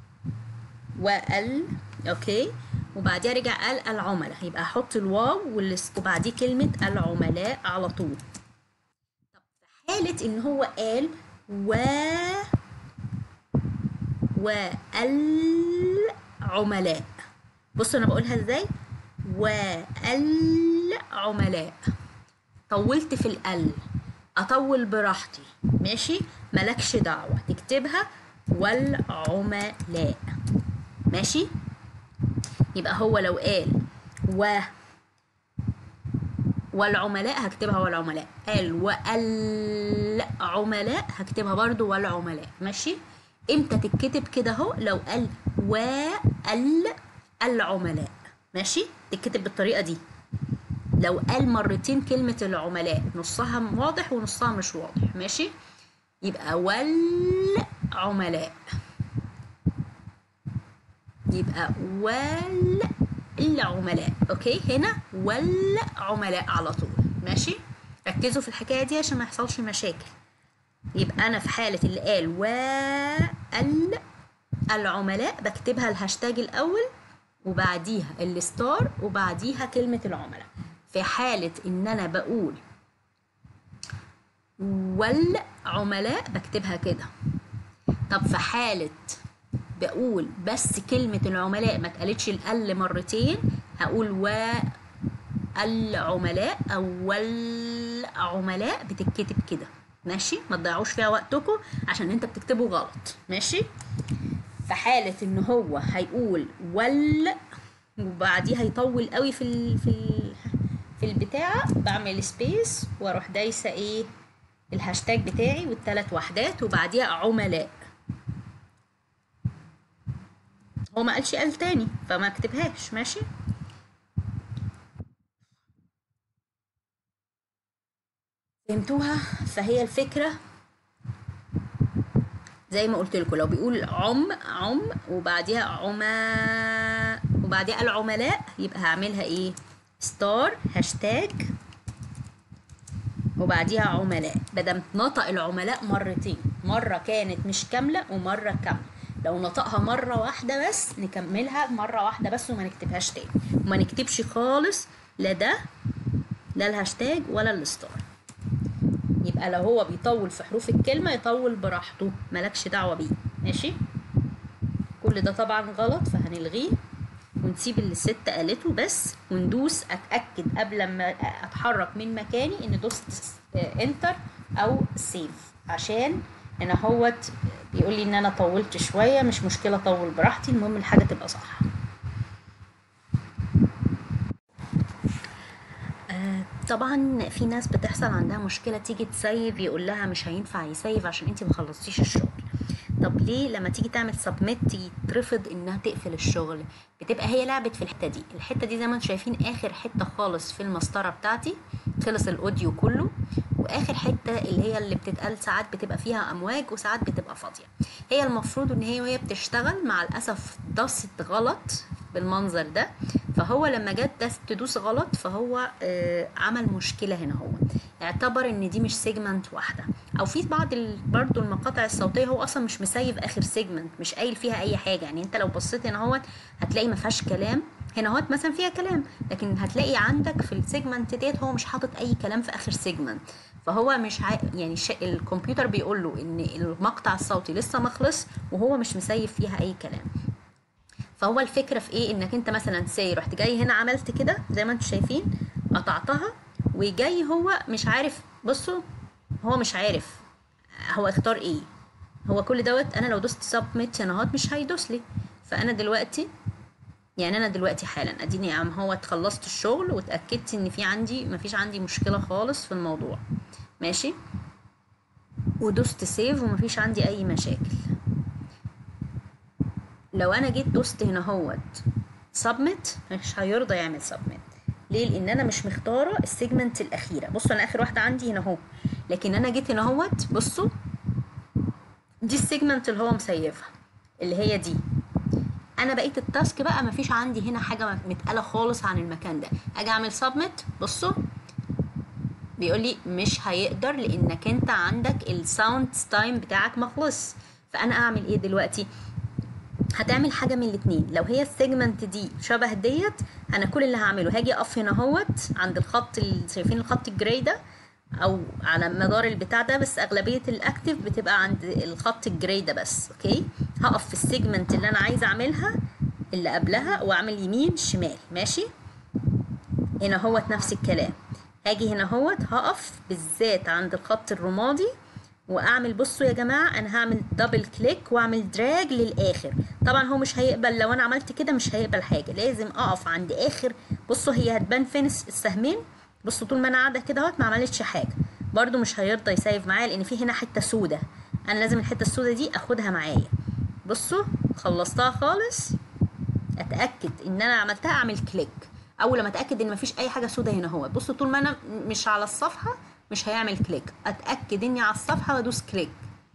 وال اوكي وبعديها رجع قال العملاء يبقى احط الواو والس- وبعديه كلمة العملاء على طول طب في حالة ان هو قال و والعملاء بصوا انا بقولها ازاي والعملاء طولت في الال اطول براحتي ماشي ملكش دعوة تكتبها والعملاء ماشي يبقى هو لو قال و والعملاء هكتبها والعملاء قال والعملاء هكتبها برضو والعملاء ماشي امتى تتكتب كده اهو لو قال وال العملاء ماشي تتكتب بالطريقه دي لو قال مرتين كلمة العملاء نصها واضح ونصها مش واضح ماشي يبقى والعملاء يبقى والعملاء اوكي هنا والعملاء على طول ماشي ركزوا في الحكايه دي عشان ما يحصلش مشاكل يبقى انا في حاله اللي قال وال العملاء بكتبها الهاشتاج الاول وبعديها الستار وبعديها كلمه العملاء في حاله ان انا بقول والعملاء بكتبها كده طب في حاله بقول بس كلمة العملاء ما اتقالتش الأل مرتين هقول و العملاء أو والعملاء بتتكتب كده ماشي ما تضيعوش فيها وقتكم عشان انت بتكتبه غلط ماشي في حالة ان هو هيقول وال وبعديها يطول قوي في ال في ال في البتاع بعمل سبيس واروح دايسة ايه الهاشتاج بتاعي والثلاث وحدات وبعديها عملاء هو ما قالش قال تاني فما اكتبهاش ماشي فهمتوها فهي الفكرة زي ما قلت لكم لو بيقول عم عم وبعديها عما وبعديها العملاء يبقى هعملها ايه ستار هاشتاج وبعديها عملاء بدل نطق العملاء مرتين مرة كانت مش كاملة ومرة كاملة لو نطقها مرة واحدة بس نكملها مرة واحدة بس وما نكتبهاش تاني وما نكتبش خالص لا ده لا الهاشتاج ولا الستار يبقى لو هو بيطول في حروف الكلمة يطول براحته ملكش دعوة بيه ماشي كل ده طبعا غلط فهنلغيه ونسيب اللي الست قالته بس وندوس اتاكد قبل ما اتحرك من مكاني ان دوست انتر او سيف عشان انا هوت بيقول لي ان انا طولت شويه مش مشكله اطول براحتي المهم الحاجه تبقى صح آه، طبعا في ناس بتحصل عندها مشكله تيجي تسيف يقول لها مش هينفع يسيف عشان انت ما خلصتيش الشغل طب ليه لما تيجي تعمل سبميت يترفض انها تقفل الشغل بتبقى هي لعبت في الحته دي الحته دي زي ما انتم شايفين اخر حته خالص في المسطره بتاعتي خلص الاوديو كله واخر حته اللي هي اللي بتتقال ساعات بتبقى فيها امواج وساعات بتبقى فاضيه هي المفروض ان هي وهي بتشتغل مع الاسف دست غلط بالمنظر ده فهو لما جت دست تدوس غلط فهو آه عمل مشكله هنا هو اعتبر ان دي مش سيجمنت واحده او في بعض ال... برضو المقاطع الصوتيه هو اصلا مش مسيف اخر سيجمنت مش قايل فيها اي حاجه يعني انت لو بصيت هنا اهوت هتلاقي ما فيهاش كلام هنا اهوت مثلا فيها كلام لكن هتلاقي عندك في السيجمنت ديت هو مش حاطط اي كلام في اخر سيجمنت فهو مش ع... يعني ش... الكمبيوتر بيقول له ان المقطع الصوتي لسه ما خلص وهو مش مسيف فيها اي كلام فهو الفكره في ايه انك انت مثلا سي رحت جاي هنا عملت كده زي ما انتم شايفين قطعتها وجاي هو مش عارف بصوا هو مش عارف هو اختار ايه هو كل دوت انا لو دوست سبميت هنا اهوت مش هيدوس لي فانا دلوقتي يعني انا دلوقتي حالا اديني عم هو خلصت الشغل واتاكدت ان في عندي مفيش عندي مشكله خالص في الموضوع ماشي ودوست سيف ومفيش عندي اي مشاكل لو انا جيت دوست هنا اهوت سبميت مش هيرضى يعمل سبميت ليه لان انا مش مختاره السيجمنت الاخيره بصوا انا اخر واحده عندي هنا اهو لكن انا جيت هنا اهوت بصوا دي السيجمنت اللي هو مسيفها اللي هي دي انا بقيت التاسك بقى مفيش عندي هنا حاجه متقاله خالص عن المكان ده اجي اعمل سبميت بصوا بيقول لي مش هيقدر لانك انت عندك الساوند تايم بتاعك مخلص فانا اعمل ايه دلوقتي هتعمل حاجه من الاتنين لو هي السيجمنت دي شبه ديت انا كل اللي هعمله هاجي اقف هنا اهوت عند الخط اللي شايفين الخط الجراي ده او على مدار البتاع ده بس اغلبيه الاكتف بتبقى عند الخط الجراي ده بس اوكي هقف في السيجمنت اللي انا عايزه اعملها اللي قبلها واعمل يمين شمال ماشي هنا هوت نفس الكلام هاجي هنا هوت هقف بالذات عند الخط الرمادي واعمل بصوا يا جماعه انا هعمل دبل كليك واعمل دراج للاخر طبعا هو مش هيقبل لو انا عملت كده مش هيقبل حاجه لازم اقف عند اخر بصوا هي هتبان فين السهمين بصوا طول ما انا قاعده كده اهوت ما عملتش حاجه برده مش هيرضى يسيف معايا لان في هنا حته سودة انا لازم الحته السودة دي اخدها معايا بصوا خلصتها خالص اتاكد ان انا عملتها اعمل كليك اول ما اتاكد ان مفيش اي حاجه سودة هنا اهوت بصوا طول ما انا مش على الصفحه مش هيعمل كليك اتاكد اني على الصفحه وادوس كليك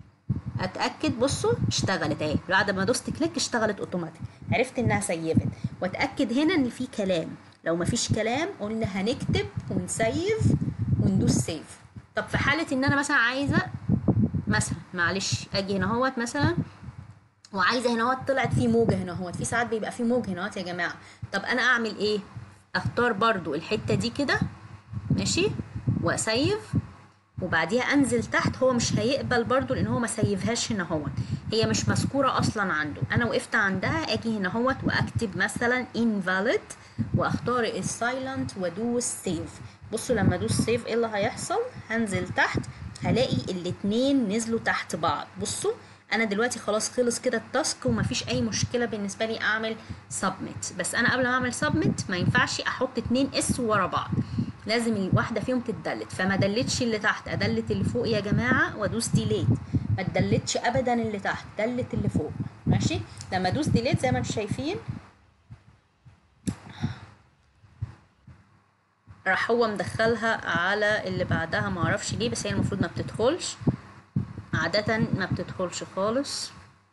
اتاكد بصوا اشتغلت اهي بعد ما دوست كليك اشتغلت اوتوماتيك عرفت انها سيفت واتاكد هنا ان في كلام لو مفيش كلام قلنا هنكتب ونسيف وندوس سيف طب في حاله ان انا مثلا عايزه مثلا معلش اجي هنا اهوت مثلا وعايزه هنا اهوت طلعت في موجه هنا اهوت في ساعات بيبقى في موج هنا اهوت يا جماعه طب انا اعمل ايه اختار برضو الحته دي كده ماشي واسيف وبعديها انزل تحت هو مش هيقبل برضو لان هو ما سيفهاش هنا اهوت هي مش مذكوره اصلا عنده انا وقفت عندها اجي هنا اهوت واكتب مثلا invalid واختار السايلنت وادوس سيف بصوا لما ادوس سيف ايه اللي هيحصل هنزل تحت هلاقي الاتنين نزلوا تحت بعض بصوا انا دلوقتي خلاص خلص كده التاسك ومفيش اي مشكله بالنسبه لي اعمل سبميت بس انا قبل ما اعمل سبميت ما ينفعش احط اتنين اس ورا بعض لازم الواحده فيهم تتدلت فما دلتش اللي تحت ادلت اللي فوق يا جماعه وادوس ديليت ما تدلتش ابدا اللي تحت دلت اللي فوق ماشي لما ادوس ديليت زي ما انتم شايفين راح هو مدخلها على اللي بعدها ما اعرفش ليه بس هي المفروض ما بتدخلش عادة ما بتدخلش خالص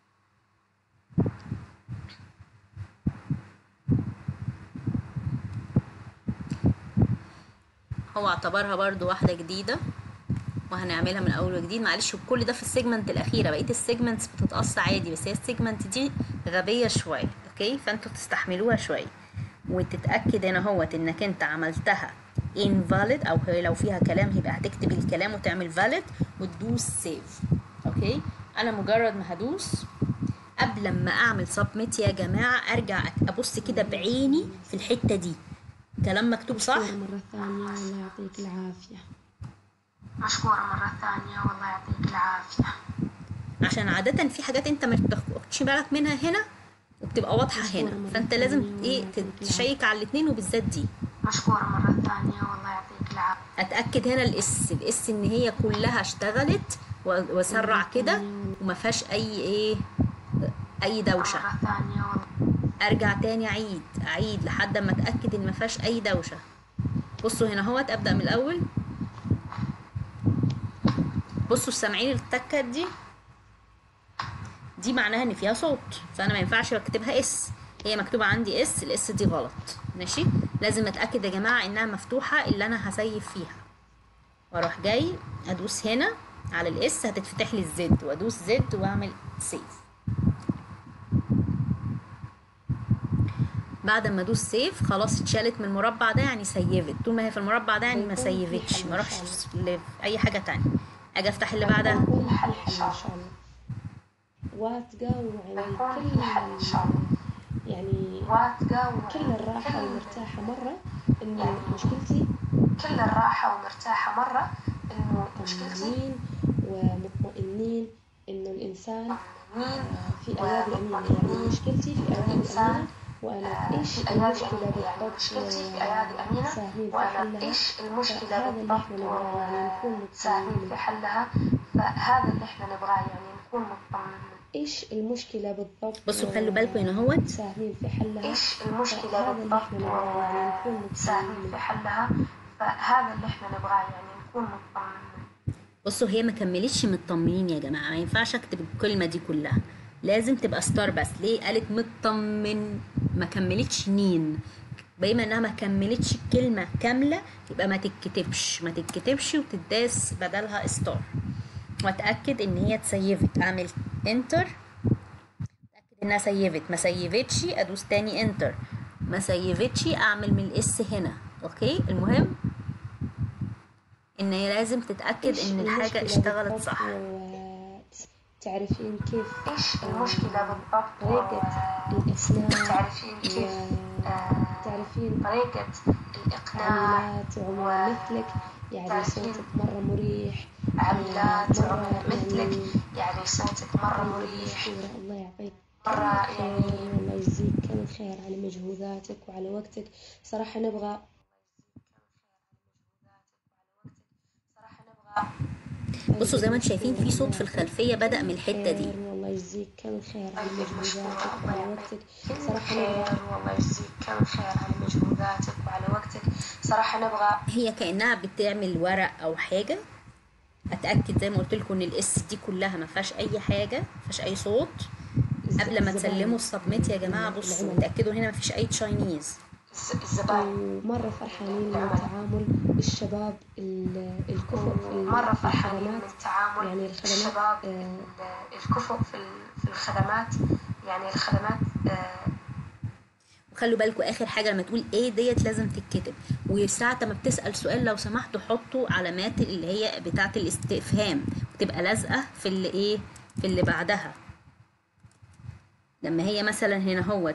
هو اعتبرها برضو واحدة جديدة وهنعملها من اول وجديد معلش كل ده في السيجمنت الاخيره بقيه السيجمنتس بتتقص عادي بس هي السيجمنت دي غبيه شويه اوكي فانتوا تستحملوها شويه وتتاكد هنا اهوت انك انت عملتها invalid او هي لو فيها كلام يبقى هتكتب الكلام وتعمل valid وتدوس save اوكي انا مجرد ما هدوس قبل ما اعمل سبميت يا جماعه ارجع ابص كده بعيني في الحته دي كلام مكتوب صح مشكورة مرة ثانية والله يعطيك العافية مشكورة مرة ثانية والله يعطيك العافية عشان عادة في حاجات انت ما بتاخدش بالك منها هنا وبتبقى واضحة هنا فانت لازم ايه تشيك على الاتنين وبالذات دي مشكورة مرة ثانية والله يعطيك العافية اتاكد هنا الاس الاس ان هي كلها اشتغلت و- واسرع كده وما فيهاش اي ايه اي دوشه مرة ثانية والله ارجع تاني اعيد اعيد لحد ما اتاكد ان ما فيهاش اي دوشه بصوا هنا اهوت ابدا من الاول بصوا سامعين التكه دي دي معناها ان فيها صوت فانا ما ينفعش اكتبها اس هي مكتوبه عندي اس الاس دي غلط ماشي لازم اتاكد يا جماعه انها مفتوحه اللي انا هسيف فيها واروح جاي ادوس هنا على الاس هتتفتح لي الزد وادوس زد واعمل سيف بعد ما ادوس سيف خلاص اتشالت من المربع ده يعني سيفت طول ما هي في المربع ده يعني ما سيفتش ما اروحش لاي حاجه تانية اجي افتح اللي بعدها بيكون في حل إن شاء الله واثقة ويعني بيكون كل في حل إن شاء الله يعني واثقة كل الراحة كل- ومرتاحة مرة إنه مشكلتي كل الراحة ومرتاحة مرة إنه مشكلتي مطمئنين ومطمئنين إنه الإنسان مين آه، في أيادي أمينة يعني مشكلتي في أيادي أمينة وأنا إيش في أيادي المشكلة أمينة يعني بالضبط مشكلتي في أيادي أمينة ساهمين في وأنا حلها إيش المشكلة فهذا اللي بالضبط إحنا نبغاه يعني نكون ساهمين في مطمئنين حلها فهذا اللي إحنا نبغاه يعني نكون مطمئنين إيش المشكلة بالضبط بصوا خلوا بالكم هنا اهوت ساهمين في حلها إيش المشكلة فهذا اللي بالضبط إحنا نبغاه يعني نكون ساهمين في مطمئنين حلها فهذا اللي إحنا نبغاه يعني نكون مطمئنين بصوا هي ما كملتش مطمنين يا جماعه ما ينفعش اكتب الكلمه دي كلها لازم تبقى ستار بس ليه قالت مطمن ما كملتش نين بما انها ما كملتش الكلمه كامله يبقى ما تتكتبش ما تتكتبش وتداس بدلها ستار واتاكد ان هي اتسيفت اعمل انتر اتاكد انها سيفت ما سيفتش ادوس تاني انتر ما سيفتش اعمل من الاس هنا اوكي المهم ان هي لازم تتاكد إيش ان الحاجه المشكلة اشتغلت بالضبط صح وتعرفين كيف إيش آه، المشكلة بالضبط طريقة الإقناع تعرفين كيف آه، تعرفين طريقة الإقناع عملات وعملاء مثلك يعني تعرفين صوتك مرة مريح عملات مرة عملاء مثلك يعني يعني صوتك مرة مريح مشهورة الله يعطيك مرة خير يعني والله يجزيك كل خير على مجهوداتك وعلى وقتك صراحة نبغى صراحة نبغى بصوا زي ما انتم شايفين في صوت في الخلفيه بدا من الحته دي خير والله يجزيك كل خير على طيب مشكورة مجهوداتك الله وعلى يعطيك وقتك كل صراحة خير نبغى والله يجزيك كل خير على مجهوداتك وعلى وقتك صراحة نبغى هي كانها بتعمل ورق او حاجه اتاكد زي ما قلت لكم ان الاس دي كلها ما فيهاش اي حاجه ما فيهاش اي صوت قبل ما تسلموا السبميت يا جماعه بصوا العملاء. تاكدوا هنا ما فيش اي تشاينيز الز- الزباين ومرة فرحانين من تعامل الشباب ال- الكفؤ في ال- مرة في فرحانين من الخدمات تعامل يعني الخدمات الشباب آه، ال- الكفؤ في ال- في الخدمات يعني الخدمات آه، وخلوا بالكم اخر حاجه لما تقول ايه ديت لازم تتكتب وساعه ما بتسال سؤال لو سمحتوا حطوا علامات اللي هي بتاعه الاستفهام وتبقى لازقه في اللي ايه في اللي بعدها لما هي مثلا هنا هوت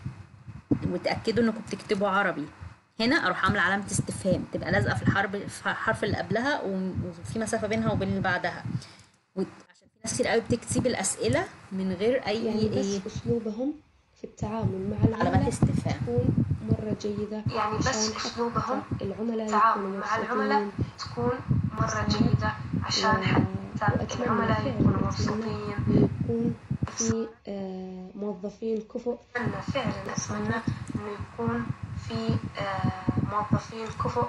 وتاكدوا انكم بتكتبوا عربي هنا اروح عامله علامه استفهام تبقى لازقه في الحرف في الحرف اللي قبلها وفي مسافه بينها وبين اللي بعدها وعشان في ناس كتير قوي بتكتب الاسئله من غير اي يعني بس ايه أسلوبهم في التعامل مع علامات العملاء استفهام تكون مرة جيدة يعني بس عشان حتى أسلوبهم العملاء التعامل يكونوا مع العملاء مبسوطين تكون مرة جيدة عشان و- حتى وأتمنى العملاء فعلاً يكونوا أتمنى مبسوطين إنه يكون في آه، موظفين كفؤ أتمنى فعلا أتمنى إنه يكون في آه، موظفين كفؤ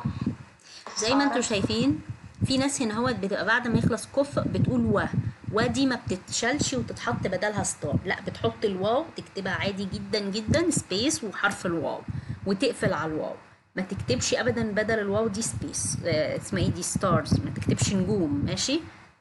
زي ما انتم شايفين في ناس هنا هوت بتبقى بعد ما يخلص كفء بتقول و ودي ما بتتشالش وتتحط بدلها ستار لا بتحط الواو تكتبها عادي جدا جدا سبيس وحرف الواو وتقفل على الواو ما تكتبش ابدا بدل الواو دي سبيس آه، اسمها ايه دي ستارز ما تكتبش نجوم ماشي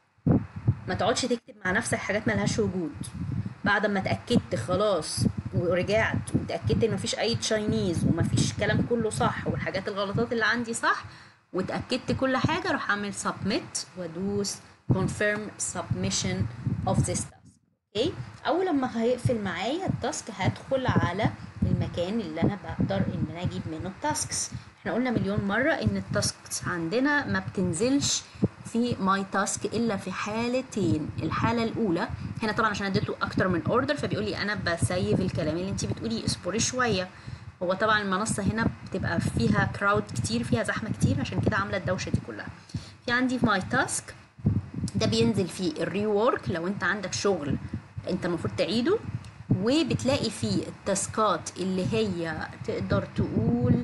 ما تقعدش تكتب مع نفسك حاجات ملهاش وجود بعد ما اتاكدت خلاص ورجعت واتاكدت ان مفيش اي تشاينيز ومفيش كلام كله صح والحاجات الغلطات اللي عندي صح واتاكدت كل حاجه اروح اعمل submit وادوس confirm submission of this task اوكي اول لما هيقفل معايا التاسك هدخل على المكان اللي انا بقدر ان انا اجيب منه التاسكس احنا قلنا مليون مره ان التاسكس عندنا ما بتنزلش في ماي تاسك الا في حالتين الحاله الاولى هنا طبعا عشان اديته اكتر من اوردر فبيقول لي انا بسيف الكلام اللي انت بتقولي اصبري شويه هو طبعا المنصه هنا بتبقى فيها كراود كتير فيها زحمه كتير عشان كده عامله الدوشه دي كلها في عندي في ماي تاسك ده بينزل فيه الري وورك لو انت عندك شغل انت المفروض تعيده وبتلاقي فيه التاسكات اللي هي تقدر تقول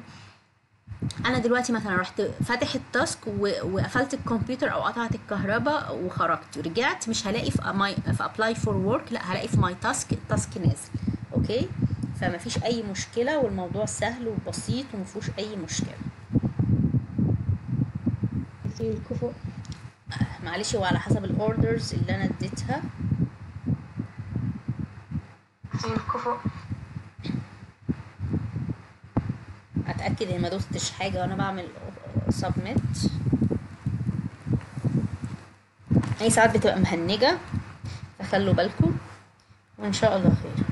انا دلوقتي مثلا رحت فاتح التاسك و- وقفلت الكمبيوتر او قطعت الكهرباء وخرجت رجعت مش هلاقي في ماي في ابلاي فور ورك لا هلاقي في ماي تاسك التاسك نازل اوكي فما فيش اي مشكله والموضوع سهل وبسيط ومفيهوش اي مشكله في الكفؤ معلش هو على حسب الاوردرز اللي انا اديتها في الكفؤ اتاكد ان ما دوستش حاجه وانا بعمل سبميت اي ساعات بتبقى مهنجه فخلوا بالكم وان شاء الله خير